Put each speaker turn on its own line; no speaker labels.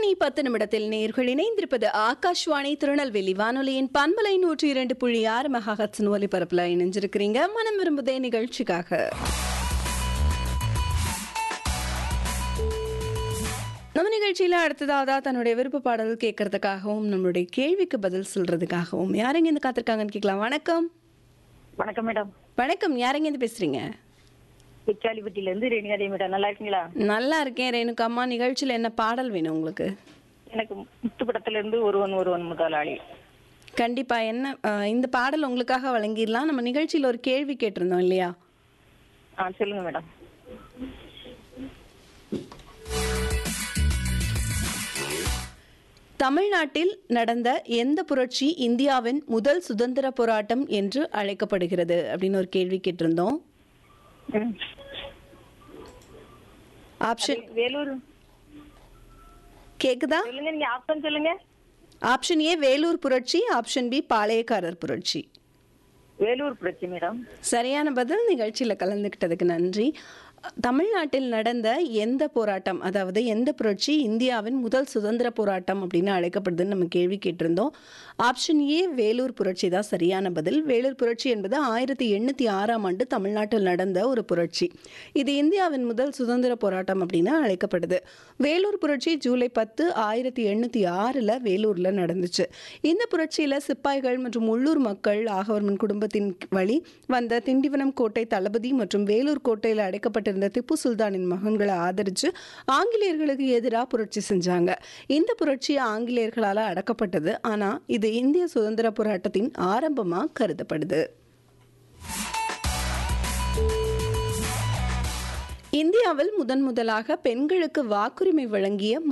மணி பத்து நிமிடத்தில் நேர்கள் இணைந்திருப்பது ஆகாஷ்வாணி திருநெல்வேலி வானொலியின் பண்பலை நூற்றி இரண்டு புள்ளி ஆறு மெகாஹட்ஸின் ஒலிபரப்புல இணைஞ்சிருக்கிறீங்க மனம் விரும்புதே நிகழ்ச்சிக்காக நம்ம நிகழ்ச்சியில அடுத்ததாவதா தன்னுடைய விருப்ப பாடல் கேட்கறதுக்காகவும் நம்மளுடைய கேள்விக்கு பதில் சொல்றதுக்காகவும் யாரெங்க இருந்து காத்திருக்காங்கன்னு கேட்கலாம் வணக்கம்
வணக்கம் மேடம்
வணக்கம் யாரெங்க இருந்து பேசுறீங்க
பிச்சாலிப்பட்டியில இருந்து ரேணுகாதேவி மேடம் நல்லா இருக்கீங்களா
நல்லா இருக்கேன் ரேணுகா அம்மா நிகழ்ச்சியில என்ன பாடல் வேணும் உங்களுக்கு
எனக்கு முத்து படத்துல இருந்து ஒருவன் ஒருவன் முதலாளி
கண்டிப்பா என்ன அஹ், இந்த பாடல் உங்களுக்காக வழங்கிடலாம் நம்ம நிகழ்ச்சியில ஒரு கேள்வி கேட்டிருந்தோம் இல்லையா
ஆ சொல்லுங்க மேடம்
தமிழ்நாட்டில் நடந்த எந்த புரட்சி இந்தியாவின் முதல் சுதந்திர போராட்டம் என்று அழைக்கப்படுகிறது அப்படின்னு ஒரு கேள்வி கேட்டிருந்தோம்
ம்.
ஆப்ஷன்
வேலூர்
கேக்குதா
சொல்லுங்க நீங்க ஆப்ஷன் சொல்லுங்க
ஆப்ஷன் ஏ வேலூர் புரட்சி ஆப்ஷன் பி பாளையக்காரர் புரட்சி
வேலூர் புரட்சி மேடம்
சரியான பதில் நிகழ்ச்சியில் கலந்துக்கிட்டதுக்கு நன்றி தமிழ்நாட்டில் நடந்த எந்த போராட்டம் அதாவது எந்த புரட்சி இந்தியாவின் முதல் சுதந்திர போராட்டம் அப்படின்னு அழைக்கப்படுதுன்னு நம்ம கேள்வி கேட்டிருந்தோம் ஆப்ஷன் ஏ வேலூர் புரட்சி தான் சரியான பதில் வேலூர் புரட்சி என்பது ஆயிரத்தி எண்ணூற்றி ஆறாம் ஆண்டு தமிழ்நாட்டில் நடந்த ஒரு புரட்சி இது இந்தியாவின் முதல் சுதந்திர போராட்டம் அப்படின்னு அழைக்கப்படுது வேலூர் புரட்சி ஜூலை பத்து ஆயிரத்தி எண்ணூற்றி ஆறில் வேலூரில் நடந்துச்சு இந்த புரட்சியில் சிப்பாய்கள் மற்றும் உள்ளூர் மக்கள் ஆகவர்மன் குடும்பத்தின் வழி வந்த திண்டிவனம் கோட்டை தளபதி மற்றும் வேலூர் கோட்டையில் அடைக்கப்பட்டிருந்த திப்பு சுல்தானின் மகன்களை ஆதரித்து ஆங்கிலேயர்களுக்கு எதிராக புரட்சி செஞ்சாங்க இந்த புரட்சி ஆங்கிலேயர்களால் அடக்கப்பட்டது ஆனால் இது இந்திய சுதந்திர போராட்டத்தின் ஆரம்பமாக கருதப்படுது இந்தியாவில் முதன் முதலாக பெண்களுக்கு வாக்குரிமை வழங்கிய